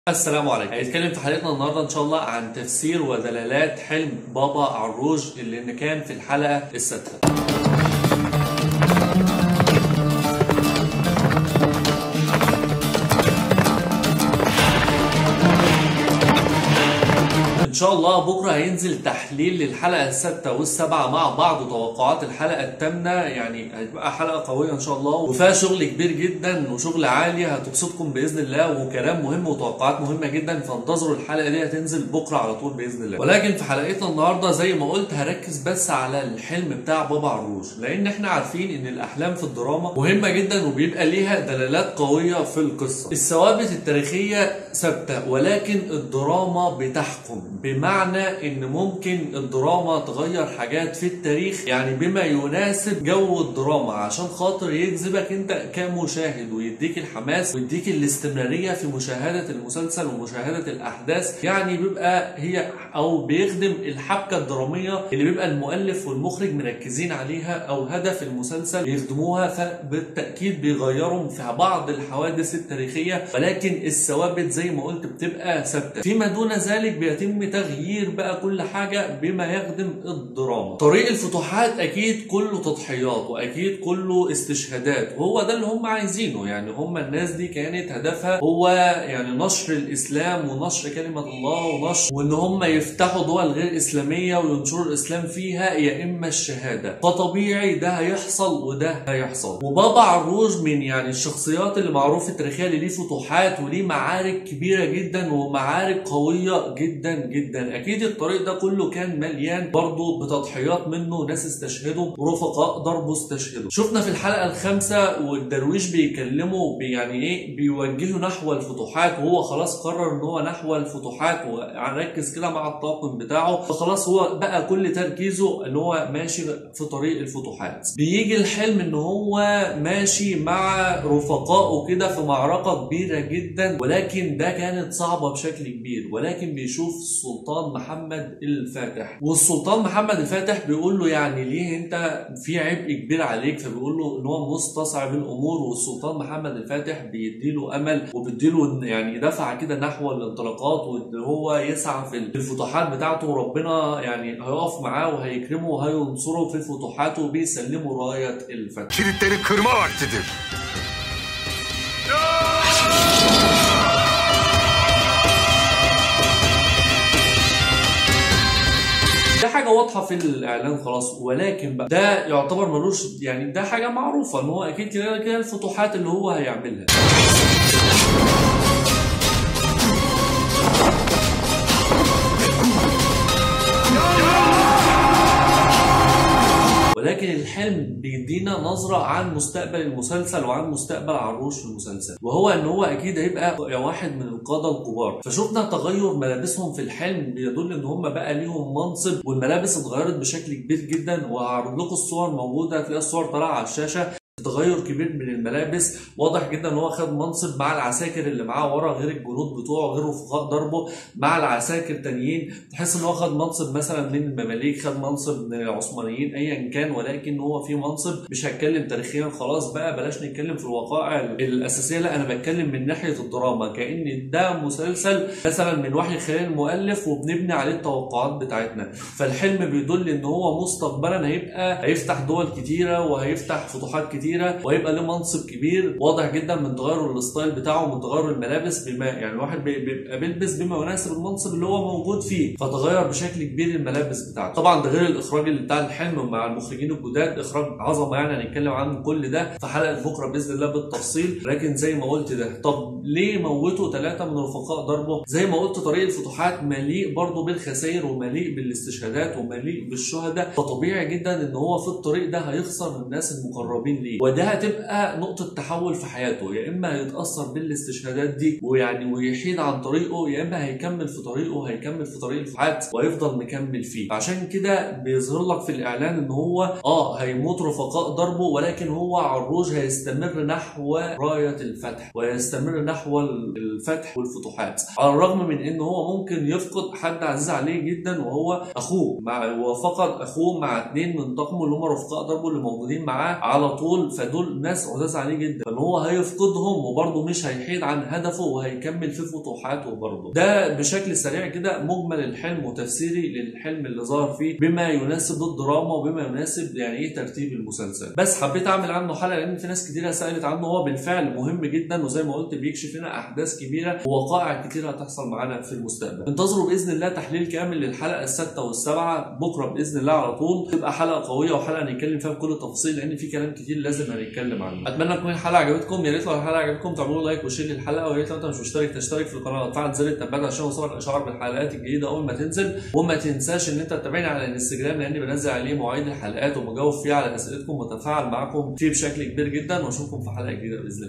السلام عليكم هنتكلم في حلقتنا النهارده ان شاء الله عن تفسير ودلالات حلم بابا عروج اللي كان في الحلقه السادسه ان شاء الله بكره هينزل تحليل للحلقه السادسه والسابعه مع بعض وتوقعات الحلقه الثامنه يعني هتبقى حلقه قويه ان شاء الله وفيها شغل كبير جدا وشغل عالي هتبسطكم باذن الله وكلام مهم وتوقعات مهمه جدا فانتظروا الحلقه دي هتنزل بكره على طول باذن الله ولكن في حلقتنا النهارده زي ما قلت هركز بس على الحلم بتاع بابا عروج لان احنا عارفين ان الاحلام في الدراما مهمه جدا وبيبقى ليها دلالات قويه في القصه الثوابت التاريخيه ثابته ولكن الدراما بتحكم بمعنى ان ممكن الدراما تغير حاجات في التاريخ يعني بما يناسب جو الدراما عشان خاطر يجذبك انت كمشاهد ويديك الحماس ويديك الاستمرارية في مشاهدة المسلسل ومشاهدة الاحداث يعني بيبقى هي او بيخدم الحبكة الدرامية اللي بيبقى المؤلف والمخرج مركزين عليها او هدف المسلسل يخدموها فبالتأكيد بيغيروا في بعض الحوادث التاريخية ولكن الثوابت زي ما قلت بتبقى ثابتة فيما دون ذلك بيتم تغيير بقى كل حاجة بما يخدم الدراما طريق الفتوحات أكيد كله تضحيات وأكيد كله استشهادات وهو ده اللي هم عايزينه يعني هم الناس دي كانت هدفها هو يعني نشر الإسلام ونشر كلمة الله ونشر وإن هم يفتحوا دول غير إسلامية وينشروا الإسلام فيها يا إما الشهادة فطبيعي ده هيحصل وده هيحصل وبابا عروج من يعني الشخصيات اللي معروفة تاريخيا اللي ليه فتوحات وليه معارك كبيرة جدا ومعارك قوية جدا جدا اكيد الطريق ده كله كان مليان برضه بتضحيات منه ناس استشهدوا ورفقاء ضربوا استشهدوا شفنا في الحلقه الخامسه والدرويش بيكلموا بي يعني ايه بيوجهوا نحو الفتوحات وهو خلاص قرر ان هو نحو الفتوحات وركز كده مع الطاقم بتاعه فخلاص هو بقى كل تركيزه ان هو ماشي في طريق الفتوحات بيجي الحلم ان هو ماشي مع رفقائه كده في معركه كبيره جدا ولكن ده كانت صعبه بشكل كبير ولكن بيشوف السلطان محمد الفاتح والسلطان محمد الفاتح بيقول له يعني ليه انت في عبء كبير عليك فبيقول له ان هو مستصعب الامور والسلطان محمد الفاتح بيديله امل وبيديله يعني دفعه كده نحو الانطلاقات وان هو يسعى في الفتوحات بتاعته وربنا يعني هيقف معاه وهيكرمه وهينصره في فتوحاته وبيسلمه رايه الفتح Kilitleri kırma vaktidir. ده حاجة واضحة في الإعلان خلاص ولكن بقى ده يعتبر ملوش يعني ده حاجة معروفة إن هو أكيد كده كده الفتوحات اللي هو هيعملها ولكن الحلم بيدينا نظرة عن مستقبل المسلسل وعن مستقبل عروش في المسلسل وهو ان هو اكيد هيبقى واحد من القادة الكبار فشفنا تغير ملابسهم في الحلم بيدل ان هم بقى ليهم منصب والملابس اتغيرت بشكل كبير جدا وهعرض لكم الصور موجودة هتلاقي الصور طالعة على الشاشة تغير كبير من الملابس واضح جدا ان هو خد منصب مع العساكر اللي معاه ورا غير الجنود بتوعه غير رفقاء ضربه مع العساكر تانيين تحس ان هو خد منصب مثلا من المماليك خد منصب من العثمانيين ايا كان ولكن هو في منصب مش هتكلم تاريخيا خلاص بقى بلاش نتكلم في الوقائع الاساسيه لا انا بتكلم من ناحيه الدراما كان ده مسلسل مثلا من وحي خيال المؤلف وبنبني عليه التوقعات بتاعتنا فالحلم بيدل ان هو مستقبلا هيبقى هيفتح دول كتيره وهيفتح فتوحات كتيره كتيره وهيبقى له منصب كبير واضح جدا من تغير الستايل بتاعه ومن تغير الملابس بما يعني الواحد بيبقى بيلبس بما يناسب المنصب اللي هو موجود فيه فتغير بشكل كبير الملابس بتاعته طبعا ده غير الاخراج اللي بتاع الحلم مع المخرجين الجداد اخراج عظمه يعني هنتكلم عن كل ده في حلقه بكره باذن الله بالتفصيل لكن زي ما قلت ده طب ليه موتوا ثلاثه من رفقاء ضربه زي ما قلت طريق الفتوحات مليء برضه بالخسائر ومليء بالاستشهادات ومليء بالشهداء فطبيعي جدا ان هو في الطريق ده هيخسر الناس المقربين ليه وده هتبقى نقطة تحول في حياته يا إما هيتأثر بالاستشهادات دي ويعني ويحيد عن طريقه يا إما هيكمل في طريقه هيكمل في طريق الفتوحات ويفضل مكمل فيه عشان كده بيظهر لك في الإعلان إن هو آه هيموت رفقاء ضربه ولكن هو عروج هيستمر نحو راية الفتح ويستمر نحو الفتح والفتوحات على الرغم من إن هو ممكن يفقد حد عزيز عليه جدا وهو أخوه مع وفقد أخوه مع اتنين من طاقمه اللي هم رفقاء ضربه اللي موجودين معاه على طول دول فدول ناس عزاز عليه جدا فان هو هيفقدهم وبرضه مش هيحيد عن هدفه وهيكمل في فتوحاته برضه ده بشكل سريع كده مجمل الحلم وتفسيري للحلم اللي ظهر فيه بما يناسب الدراما وبما يناسب يعني ايه ترتيب المسلسل بس حبيت اعمل عنه حلقه لان في ناس كتيره سالت عنه هو بالفعل مهم جدا وزي ما قلت بيكشف لنا احداث كبيره ووقائع كتيره هتحصل معانا في المستقبل انتظروا باذن الله تحليل كامل للحلقه السادسه والسابعه بكره باذن الله على طول تبقى حلقه قويه وحلقه نتكلم فيها بكل التفاصيل لان في كلام كتير لازم هنتكلم عنه اتمنى تكون الحلقه عجبتكم يا ريت لو الحلقه عجبتكم تعملوا لايك وشير للحلقه ويا ريت لو انت مش مشترك تشترك في القناه وتفعل زر التنبيهات عشان يوصلك اشعار بالحلقات الجديده اول ما تنزل وما تنساش ان انت تتابعني على الانستجرام لاني بنزل عليه مواعيد الحلقات وبجاوب فيه على اسئلتكم وتفاعل معاكم فيه بشكل كبير جدا واشوفكم في حلقه جديده باذن الله